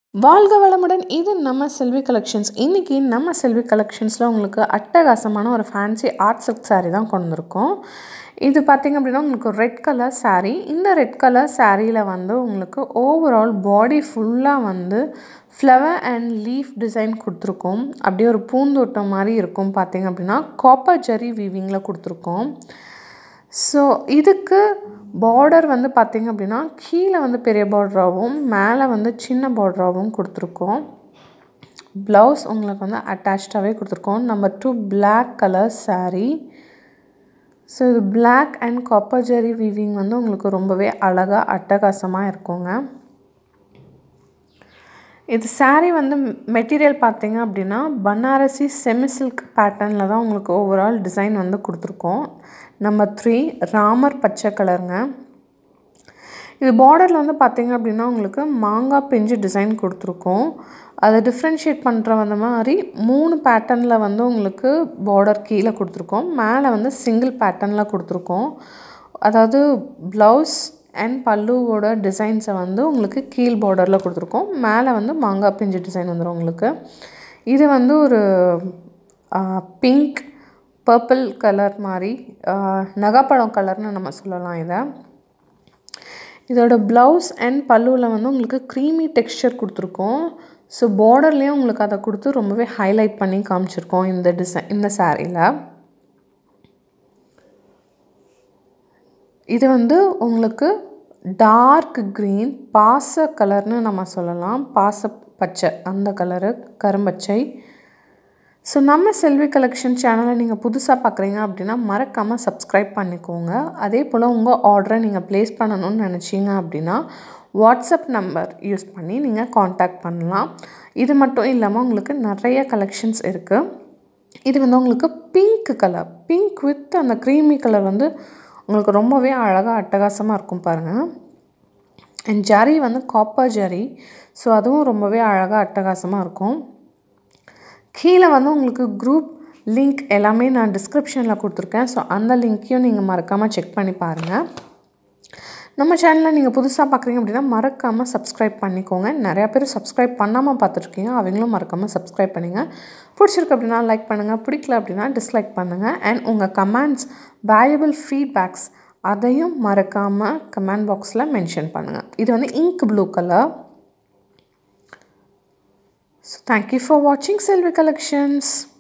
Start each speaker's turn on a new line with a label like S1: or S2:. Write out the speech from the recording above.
S1: வாழ்க வளமுடன் இது நம்ம செல்வி கலெக்ஷன்ஸ் இன்றைக்கி நம்ம செல்வி கலெக்ஷன்ஸில் உங்களுக்கு அட்டகாசமான ஒரு ஃபேன்சி ஆர்ட் சில்க் saree தான் கொண்டு வந்திருக்கோம் இது பார்த்திங்க அப்படின்னா உங்களுக்கு ரெட் கலர் saree இந்த ரெட் கலர் சாரியில் வந்து உங்களுக்கு ஓவரால் பாடி ஃபுல்லாக வந்து ஃப்ளவர் அண்ட் லீஃப் டிசைன் கொடுத்துருக்கோம் அப்படியே ஒரு பூந்தோட்டம் மாதிரி இருக்கும் பார்த்திங்க அப்படின்னா காப்பர் ஜரி வீவிங்கில் கொடுத்துருக்கோம் ஸோ இதுக்கு பார்டர் வந்து பார்த்திங்க அப்படின்னா கீழே வந்து பெரிய பார்டராகவும் மேலே வந்து சின்ன பார்டராகவும் கொடுத்துருக்கோம் ப்ளவுஸ் உங்களுக்கு வந்து அட்டாச்சாகவே கொடுத்துருக்கோம் number two black colour saree so இது black and copper zari weaving வந்து உங்களுக்கு ரொம்பவே அழகாக அட்டகாசமாக இருக்குங்க இது saree வந்து மெட்டீரியல் பார்த்தீங்க அப்படின்னா பனாரசி செமி சில்க் பேட்டர்னில் தான் உங்களுக்கு ஓவரால் டிசைன் வந்து கொடுத்துருக்கோம் நம்பர் த்ரீ ராமர் பச்சை கலருங்க இது பார்டரில் வந்து பார்த்தீங்க அப்படின்னா உங்களுக்கு மாங்காய் பிஞ்சு டிசைன் கொடுத்துருக்கோம் அதை டிஃப்ரென்ஷியேட் பண்ணுற அந்த மாதிரி மூணு பேட்டர்னில் வந்து உங்களுக்கு பார்டர் கீழே கொடுத்துருக்கோம் மேலே வந்து சிங்கிள் பேட்டர்னில் கொடுத்துருக்கோம் அதாவது ப்ளவுஸ் அண்ட் பல்லுவோட டிசைன்ஸை வந்து உங்களுக்கு கீழ் பார்டரில் கொடுத்துருக்கோம் மேலே வந்து மாங்காய் பிஞ்சு டிசைன் வந்துடும் உங்களுக்கு இது வந்து ஒரு பிங்க் பர்பிள் கலர் மாதிரி நகைப்பழம் கலர்னு நம்ம சொல்லலாம் இதை இதோட ப்ளவுஸ் அண்ட் பல்லுவில் வந்து உங்களுக்கு க்ரீமி டெக்ஸ்சர் கொடுத்துருக்கோம் ஸோ பார்டர்லேயும் உங்களுக்கு அதை கொடுத்து ரொம்பவே ஹைலைட் பண்ணி காமிச்சிருக்கோம் இந்த டிசைன் இந்த சாரியில் இது வந்து உங்களுக்கு டார்க் க்ரீன் பாச கலர்னு நம்ம சொல்லலாம் பாச பச்சை அந்த கலரு கரும்பச்சை ஸோ நம்ம செல்வி கலெக்ஷன் சேனலை நீங்கள் புதுசாக பார்க்குறீங்க அப்படின்னா மறக்காமல் சப்ஸ்கிரைப் பண்ணிக்கோங்க அதே போல் உங்கள் ஆர்டரை நீங்கள் ப்ளேஸ் பண்ணணும்னு நினச்சிங்க அப்படின்னா வாட்ஸ்அப் நம்பர் யூஸ் பண்ணி நீங்கள் காண்டாக்ட் பண்ணலாம் இது மட்டும் இல்லாமல் உங்களுக்கு நிறைய கலெக்ஷன்ஸ் இருக்குது இது வந்து உங்களுக்கு பிங்க் கலர் பிங்க் வித் அந்த க்ரீமி கலர் வந்து உங்களுக்கு ரொம்பவே அழகாக அட்டகாசமாக இருக்கும் பாருங்கள் அண்ட் ஜரி வந்து காப்பர் ஜரி ஸோ அதுவும் ரொம்பவே அழகாக அட்டகாசமாக இருக்கும் கீழே வந்து உங்களுக்கு குரூப் லிங்க் எல்லாமே நான் டிஸ்கிரிப்ஷனில் கொடுத்துருக்கேன் ஸோ அந்த லிங்க்கையும் நீங்கள் மறக்காமல் செக் பண்ணி பாருங்கள் நம்ம சேனலில் நீங்கள் புதுசாக பார்க்குறீங்க அப்படின்னா மறக்காமல் சப்ஸ்கிரைப் பண்ணிக்கோங்க நிறையா பேர் சப்ஸ்கிரைப் பண்ணாமல் பார்த்துட்ருக்கீங்க அவங்களும் மறக்காமல் சப்ஸ்கிரைப் பண்ணுங்கள் பிடிச்சிருக்கு அப்படின்னா லைக் பண்ணுங்கள் பிடிக்கல அப்படின்னா டிஸ்லைக் பண்ணுங்கள் அண்ட் உங்கள் கமெண்ட்ஸ் வேல்யூபிள் ஃபீட்பேக்ஸ் அதையும் மறக்காமல் கமெண்ட் பாக்ஸில் மென்ஷன் பண்ணுங்கள் இது வந்து ink blue colour so thank you for வாட்சிங் செல்வி கலெக்ஷன்ஸ்